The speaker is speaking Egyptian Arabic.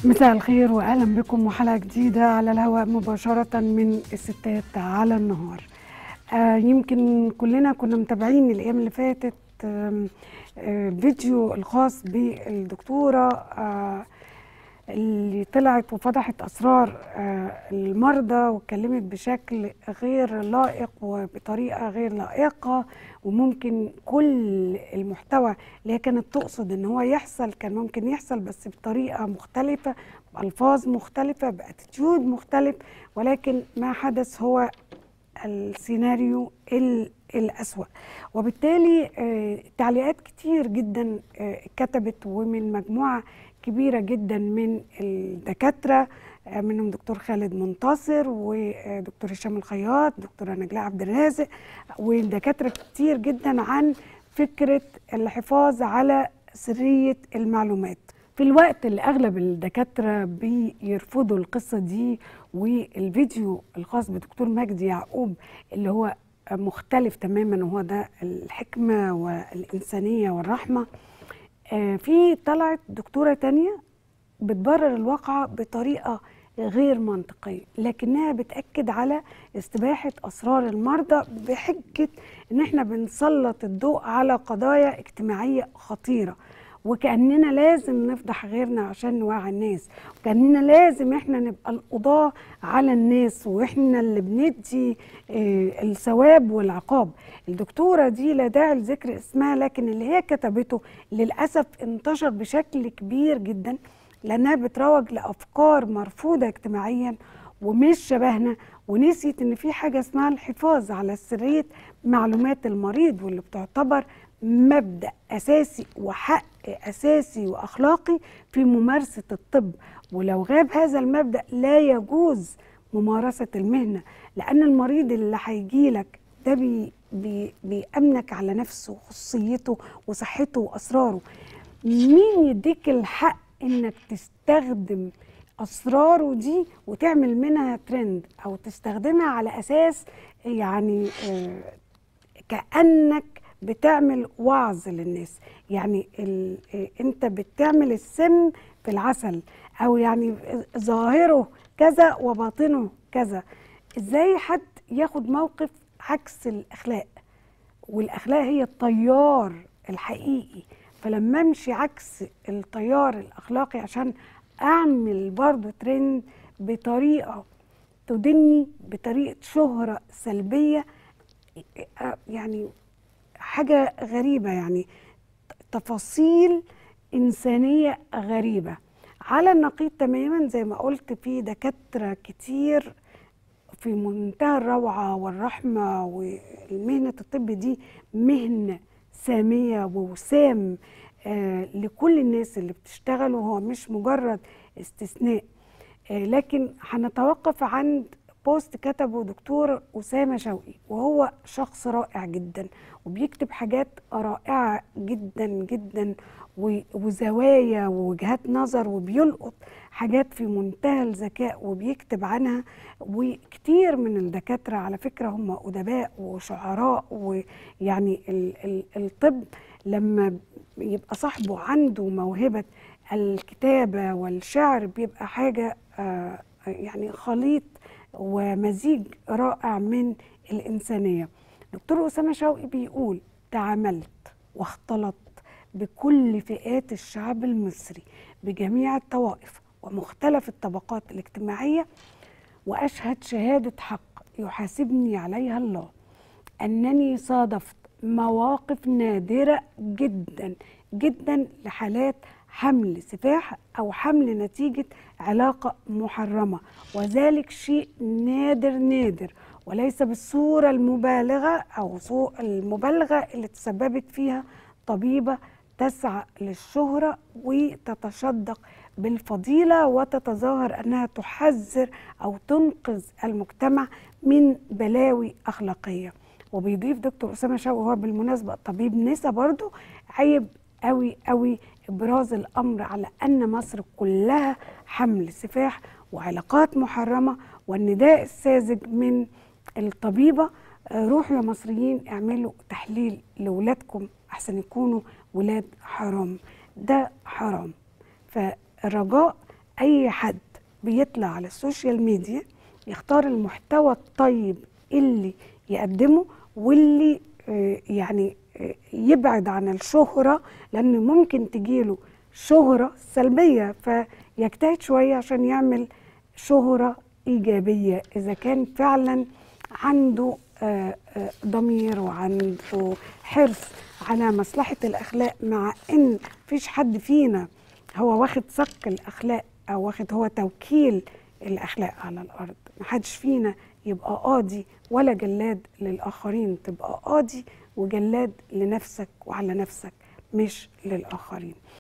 مساء الخير واهلا بكم وحلقه جديده على الهواء مباشره من الستات على النهار آه يمكن كلنا كنا متابعين الايام اللي فاتت آه آه فيديو الخاص بالدكتوره آه اللي طلعت وفضحت اسرار آه المرضى واتكلمت بشكل غير لائق وبطريقه غير لائقه وممكن كل المحتوى اللي هي كانت تقصد ان هو يحصل كان ممكن يحصل بس بطريقه مختلفه بالفاظ مختلفه باتيتيود مختلف ولكن ما حدث هو السيناريو الأسوأ وبالتالي آه تعليقات كتير جدا آه كتبت ومن مجموعة كبيرة جدا من الدكاترة آه منهم دكتور خالد منتصر ودكتور هشام الخياط دكتورة نجلاء عبد الرازق ودكاترة كتير جدا عن فكرة الحفاظ على سرية المعلومات في الوقت اللي اغلب الدكاتره بيرفضوا القصه دي والفيديو الخاص بدكتور مجدي يعقوب اللي هو مختلف تماما وهو ده الحكمه والانسانيه والرحمه في طلعت دكتوره تانية بتبرر الواقعه بطريقه غير منطقيه لكنها بتاكد على استباحه اسرار المرضى بحجه ان احنا بنسلط الضوء على قضايا اجتماعيه خطيره وكاننا لازم نفضح غيرنا عشان نوعي الناس وكاننا لازم احنا نبقى القضاه على الناس واحنا اللي بندي اه الثواب والعقاب الدكتوره دي لا داعي لذكر اسمها لكن اللي هي كتبته للاسف انتشر بشكل كبير جدا لانها بتروج لافكار مرفوضه اجتماعيا ومش شبهنا ونسيت ان في حاجه اسمها الحفاظ على سريه معلومات المريض واللي بتعتبر مبدا اساسي وحق اساسي واخلاقي في ممارسه الطب ولو غاب هذا المبدا لا يجوز ممارسه المهنه لان المريض اللي هيجي لك ده بي بي بيامنك على نفسه وخصوصيته وصحته واسراره مين يديك الحق انك تستخدم اسراره دي وتعمل منها ترند او تستخدمها على اساس يعني آه كانك بتعمل وعظ للناس يعني ال... انت بتعمل السم في العسل او يعني ظاهره كذا وباطنه كذا ازاي حد ياخد موقف عكس الاخلاق والاخلاق هي التيار الحقيقي فلما امشي عكس التيار الاخلاقي عشان اعمل برضو ترند بطريقه تدني بطريقه شهره سلبيه يعني حاجة غريبة يعني تفاصيل إنسانية غريبة على النقيض تماما زي ما قلت في دكاترة كتير في منتهى الروعة والرحمة والمهنة الطب دي مهنة سامية ووسام آه لكل الناس اللي بتشتغل وهو مش مجرد استثناء آه لكن هنتوقف عند بوست كتبه دكتور أسامة شوقي وهو شخص رائع جدا وبيكتب حاجات رائعة جدا جدا وزوايا ووجهات نظر وبيلقط حاجات في منتهى الذكاء وبيكتب عنها وكتير من الدكاترة على فكرة هم أدباء وشعراء ويعني ال ال الطب لما يبقى صاحبه عنده موهبة الكتابة والشعر بيبقى حاجة آه يعني خليط ومزيج رائع من الإنسانية دكتور أسامة شوقي بيقول تعاملت واختلطت بكل فئات الشعب المصري بجميع الطوائف ومختلف الطبقات الاجتماعية وأشهد شهادة حق يحاسبني عليها الله أنني صادفت مواقف نادرة جدا جدا لحالات حمل سفاح أو حمل نتيجة علاقة محرمة وذلك شيء نادر نادر وليس بالصورة المبالغة أو المبالغة اللي تسببت فيها طبيبة تسعى للشهرة وتتشدق بالفضيلة وتتظاهر أنها تحذر أو تنقذ المجتمع من بلاوي أخلاقية وبيضيف دكتور أسامة شوقي وهو بالمناسبة طبيب نسا برضو عيب قوي قوي ابراز الامر على ان مصر كلها حمل سفاح وعلاقات محرمه والنداء الساذج من الطبيبه روحوا يا مصريين اعملوا تحليل لاولادكم احسن يكونوا ولاد حرام ده حرام فالرجاء اي حد بيطلع على السوشيال ميديا يختار المحتوى الطيب اللي يقدمه واللي آه، يعني آه، يبعد عن الشهرة لأن ممكن تجيله شهرة سلبية فيجتهد شوية عشان يعمل شهرة إيجابية إذا كان فعلا عنده آه، آه، ضمير وعنده حرص على مصلحة الأخلاق مع إن مفيش حد فينا هو واخد صك الأخلاق أو واخد هو توكيل الأخلاق على الأرض محدش فينا يبقى قاضي ولا جلاد للآخرين تبقى قاضي وجلاد لنفسك وعلى نفسك مش للآخرين